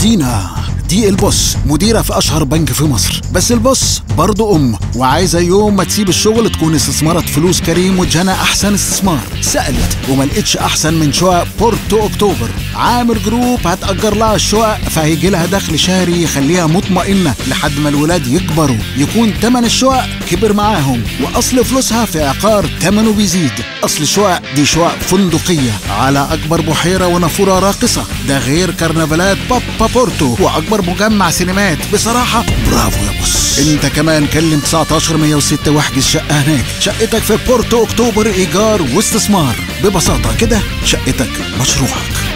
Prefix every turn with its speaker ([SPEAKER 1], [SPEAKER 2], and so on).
[SPEAKER 1] دينا دي البص مديرة في أشهر بنك في مصر بس البص برضه أم وعايزة يوم ما تسيب الشغل تكون استثمرت فلوس كريم وجهنا أحسن استثمار سألت وما لقيتش أحسن من شقق بورتو أكتوبر عامر جروب هتأجر لها الشقق فهيجي لها دخل شهري يخليها مطمئنة لحد ما الولاد يكبروا يكون تمن الشقق كبر معاهم وأصل فلوسها في عقار تمنه بيزيد أصل الشقق دي شقق فندقية على أكبر بحيرة ونافورة راقصة ده غير كرنفالات بابا بورتو وأكبر مجمع سينمات بصراحة برافو يا بص انت كمان كلم 19 106 واحجز شقة هناك شقتك في بورتو أكتوبر إيجار واستثمار ببساطة كده شقتك مشروعك